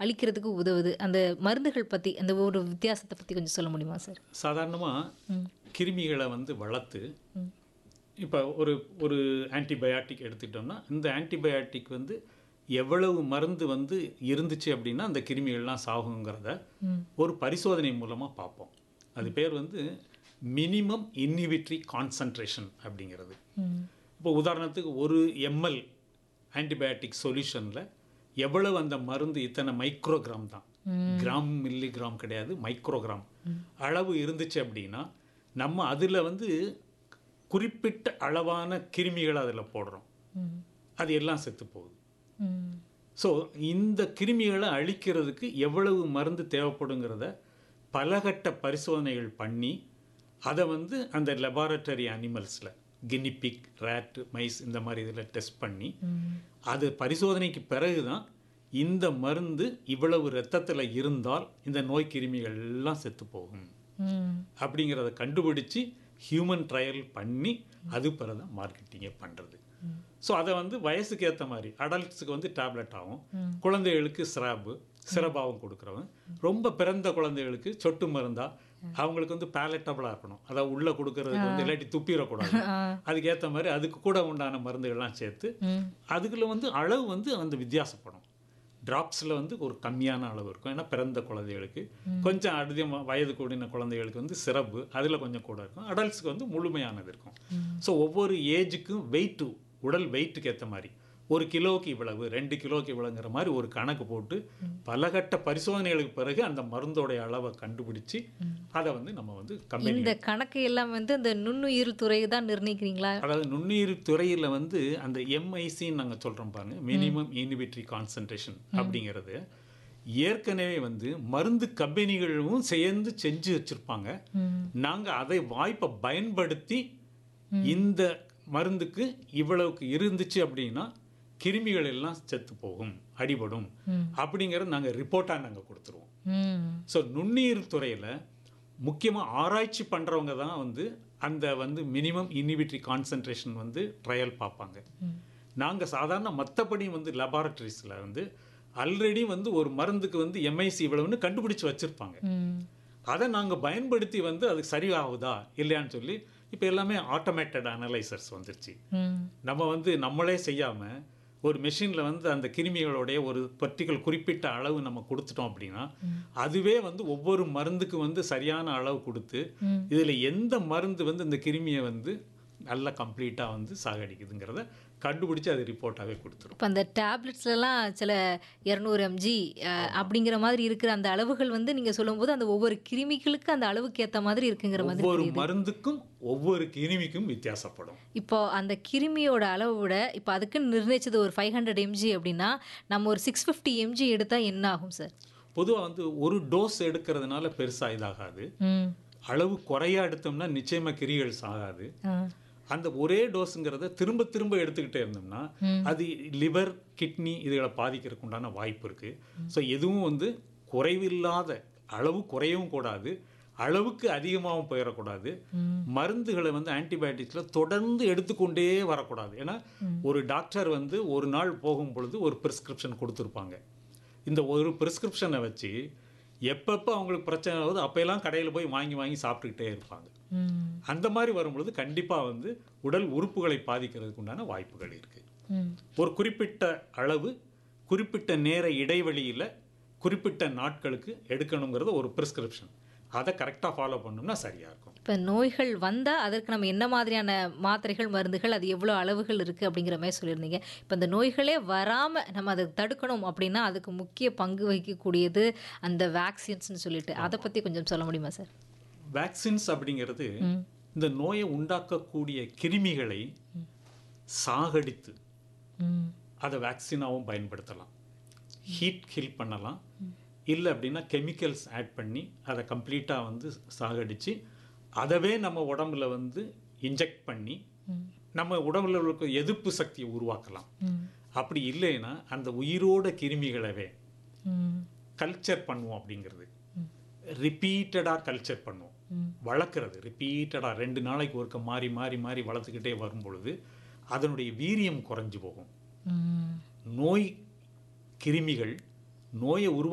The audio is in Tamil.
அழிக்கிறதுக்கு உதவுது அந்த மருந்துகள் பற்றி அந்த ஒரு வித்தியாசத்தை பற்றி கொஞ்சம் சொல்ல முடியுமா சார் சாதாரணமாக கிருமிகளை வந்து வளர்த்து இப்போ ஒரு ஒரு ஆன்டிபயாட்டிக் எடுத்துக்கிட்டோம்னா இந்த ஆன்டிபயாட்டிக் வந்து எவ்வளவு மருந்து வந்து இருந்துச்சு அப்படின்னா அந்த கிருமிகள்லாம் சாகுங்கிறத ஒரு பரிசோதனை மூலமாக பார்ப்போம் அது பேர் வந்து மினிமம் இன்ஹிபிட்ரி கான்சன்ட்ரேஷன் அப்படிங்கிறது இப்போ உதாரணத்துக்கு ஒரு எம்எல் ஆன்டிபயாட்டிக் சொல்யூஷனில் எவ்வளவு அந்த மருந்து இத்தனை மைக்ரோகிராம் தான் கிராம் மில்லிகிராம் கிடையாது மைக்ரோகிராம் அளவு இருந்துச்சு அப்படின்னா நம்ம அதில் வந்து குறிப்பிட்ட அளவான கிருமிகளை அதில் போடுறோம் அது எல்லாம் செத்து போகுது ஸோ இந்த கிருமிகளை அழிக்கிறதுக்கு எவ்வளவு மருந்து தேவைப்படுங்கிறத பலகட்ட பரிசோதனைகள் பண்ணி அதை வந்து அந்த லெபார்ட்டரி அனிமல்ஸில் கினிபிக் ரேட் மைஸ் இந்த மாதிரி இதில் டெஸ்ட் பண்ணி அது பரிசோதனைக்கு பிறகு தான் இந்த மருந்து இவ்வளவு ரத்தத்தில் இருந்தால் இந்த நோய் கிருமிகள் எல்லாம் செத்து போகும் அப்படிங்கிறத கண்டுபிடிச்சு ஹியூமன் ட்ரையல் பண்ணி அது பிறகு தான் மார்க்கெட்டிங்கே பண்ணுறது ஸோ அதை வந்து வயசுக்கு ஏற்ற மாதிரி அடல்ட்ஸுக்கு வந்து டேப்லெட் ஆகும் குழந்தைகளுக்கு சிராப்பு சிரபாவும் கொடுக்குறவன் ரொம்ப பிறந்த குழந்தைகளுக்கு சொட்டு மருந்தா அவங்களுக்கு வந்து பேலட்டபிளாக இருக்கணும் அதாவது உள்ளே கொடுக்கறதுக்கு வந்து இல்லாட்டி துப்பிடக்கூடாது அதுக்கு ஏற்ற மாதிரி அதுக்கு கூட உண்டான மருந்துகள்லாம் சேர்த்து அதுக்குள்ள வந்து அளவு வந்து அந்த வித்தியாசப்படும் ட்ராப்ஸில் வந்து ஒரு கம்மியான அளவு இருக்கும் ஏன்னா பிறந்த குழந்தைகளுக்கு கொஞ்சம் அதிகமாக வயது கூடின குழந்தைகளுக்கு வந்து சிறப்பு அதில் கொஞ்சம் கூட இருக்கும் அடல்ட்ஸுக்கு வந்து முழுமையானது இருக்கும் ஸோ ஒவ்வொரு ஏஜுக்கும் வெயிட்டு உடல் வெயிட்டுக்கு ஏற்ற மாதிரி ஒரு கிலோவுக்கு இவ்வளவு ரெண்டு கிலோவுக்கு இவ்வளவுங்கிற மாதிரி ஒரு கணக்கு போட்டு பலகட்ட பரிசோதனைகளுக்கு பிறகு அந்த மருந்தோடைய அளவை கண்டுபிடிச்சு அதை வந்து நம்ம வந்து கம்பெனி இந்த கணக்கு எல்லாம் வந்து அந்த நுண்ணுயிர் துறை தான் நிர்ணயிக்கிறீங்களா அதாவது நுண்ணுயிர் துறையில் வந்து அந்த எம்ஐசின்னு நாங்கள் சொல்கிறோம் பாருங்க மினிமம் இன்ஹிபிட்ரி கான்சன்ட்ரேஷன் அப்படிங்கிறது ஏற்கனவே வந்து மருந்து கம்பெனிகளும் சேர்ந்து செஞ்சு வச்சுருப்பாங்க நாங்கள் அதை வாய்ப்பை பயன்படுத்தி இந்த மருந்துக்கு இவ்வளவுக்கு இருந்துச்சு அப்படின்னா கிருமிகள் எல்லாம் செத்து போகும் அடிபடும் அப்படிங்கிறத நாங்கள் ரிப்போர்ட்டாக நாங்கள் கொடுத்துருவோம் ம் ஸோ நுண்ணுயிர் துறையில் முக்கியமாக ஆராய்ச்சி பண்ணுறவங்க தான் வந்து அந்த வந்து மினிமம் இன்ஹிபிட்ரி கான்சன்ட்ரேஷன் வந்து ட்ரையல் பார்ப்பாங்க நாங்கள் சாதாரண மற்றபடி வந்து லெபார்ட்டரிஸில் வந்து ஆல்ரெடி வந்து ஒரு மருந்துக்கு வந்து எம்ஐசி இவ்வளவுன்னு கண்டுபிடிச்சு வச்சுருப்பாங்க ம் அதை நாங்கள் பயன்படுத்தி வந்து அது சரியாகுதா இல்லையான்னு சொல்லி இப்போ எல்லாமே ஆட்டோமேட்டட் அனலைசர்ஸ் வந்துருச்சு ம் நம்ம வந்து நம்மளே செய்யாமல் ஒரு மெஷினில் வந்து அந்த கிருமிகளுடைய ஒரு பர்டிகுலர் குறிப்பிட்ட அளவு நம்ம கொடுத்துட்டோம் அப்படின்னா அதுவே வந்து ஒவ்வொரு மருந்துக்கு வந்து சரியான அளவு கொடுத்து இதில் எந்த மருந்து வந்து இந்த கிருமியை வந்து நல்லா கம்ப்ளீட்டாக வந்து சாகடிக்குதுங்கிறத கண்டுபிடிச்சு அது ரிப்போர்ட்டாகவே கொடுத்துரும் இப்போ அந்த டேப்லெட்ஸ்லலாம் சில இரநூறு எம்ஜி அப்படிங்கிற மாதிரி இருக்கிற அந்த அளவுகள் வந்து நீங்கள் சொல்லும்போது அந்த ஒவ்வொரு கிருமிகளுக்கு அந்த அளவுக்கு ஏற்ற மாதிரி இருக்குங்கிற மாதிரி ஒவ்வொரு மருந்துக்கும் ஒவ்வொரு கிருமிக்கும் வித்தியாசப்படும் இப்போ அந்த கிருமியோட அளவை விட இப்போ அதுக்குன்னு நிர்ணயிச்சது ஒரு ஃபைவ் ஹண்ட்ரட் எம்ஜி அப்படின்னா நம்ம ஒரு சிக்ஸ் ஃபிஃப்டி எம்ஜி எடுத்தால் என்ன ஆகும் சார் பொதுவாக வந்து ஒரு டோஸ் எடுக்கிறதுனால பெருசாக இதாகாது ம் அளவு குறையா எடுத்தோம்னா நிச்சயமாக கிரிகள் சாகாது ஆ அந்த ஒரே டோஸுங்கிறத திரும்ப திரும்ப எடுத்துக்கிட்டே இருந்தோம்னா அது லிவர் கிட்னி இதுகளை பாதிக்கிறதுக்கு உண்டான வாய்ப்பு இருக்கு ஸோ எதுவும் வந்து குறைவில்லாத அளவு குறையவும் கூடாது அளவுக்கு அதிகமாகவும் போயிடக்கூடாது மருந்துகளை வந்து ஆன்டிபயோட்டிக்ஸில் தொடர்ந்து எடுத்துக்கொண்டே வரக்கூடாது ஏன்னா ஒரு டாக்டர் வந்து ஒரு நாள் போகும் பொழுது ஒரு ப்ரிஸ்கிரிப்ஷன் கொடுத்துருப்பாங்க இந்த ஒரு ப்ரிஸ்கிரிப்ஷனை வச்சு எப்பப்போ அவங்களுக்கு பிரச்சனை ஆகுது அப்போல்லாம் கடையில் போய் வாங்கி வாங்கி சாப்பிட்டுக்கிட்டே இருப்பாங்க ம் அந்த மாதிரி வரும்பொழுது கண்டிப்பாக வந்து உடல் உறுப்புகளை பாதிக்கிறதுக்கு உண்டான வாய்ப்புகள் இருக்குது ம் ஒரு குறிப்பிட்ட அளவு குறிப்பிட்ட நேர இடைவெளியில் குறிப்பிட்ட நாட்களுக்கு எடுக்கணுங்கிறது ஒரு ப்ரிஸ்கிரிப்ஷன் அதை கரெக்டாக ஃபாலோ பண்ணோம்னா சரியாக இருக்கும் இப்போ நோய்கள் வந்தால் அதற்கு நம்ம என்ன மாதிரியான மாத்திரைகள் மருந்துகள் அது எவ்வளோ அளவுகள் இருக்குது அப்படிங்கிற மாதிரி சொல்லியிருந்தீங்க இப்போ இந்த நோய்களே வராமல் நம்ம அதை தடுக்கணும் அப்படின்னா அதுக்கு முக்கிய பங்கு வகிக்கக்கூடியது அந்த வேக்சின்ஸ்னு சொல்லிட்டு அதை பற்றி கொஞ்சம் சொல்ல முடியுமா சார் வேக்சின்ஸ் அப்படிங்கிறது இந்த நோயை உண்டாக்கக்கூடிய கிருமிகளை சாகடித்து ம் அதை வேக்சினாகவும் பயன்படுத்தலாம் ஹீட் கில் பண்ணலாம் இல்லை அப்படின்னா கெமிக்கல்ஸ் ஆட் பண்ணி அதை கம்ப்ளீட்டாக வந்து சாகடித்து அதவே நம்ம உடம்புல வந்து இன்ஜெக்ட் பண்ணி நம்ம உடம்புல இருக்க எதிர்ப்பு சக்தியை உருவாக்கலாம் அப்படி இல்லைன்னா அந்த உயிரோட கிருமிகளவே ம் கல்ச்சர் பண்ணுவோம் அப்படிங்கிறது ரிப்பீட்டடாக கல்ச்சர் பண்ணுவோம் வளர்க்குறது ரிப்பீட்டடாக ரெண்டு நாளைக்கு ஒருக்க மாறி மாறி மாறி வளர்த்துக்கிட்டே வரும் பொழுது அதனுடைய வீரியம் குறைஞ்சு போகும் ம் நோய் கிருமிகள் நோயை உருவா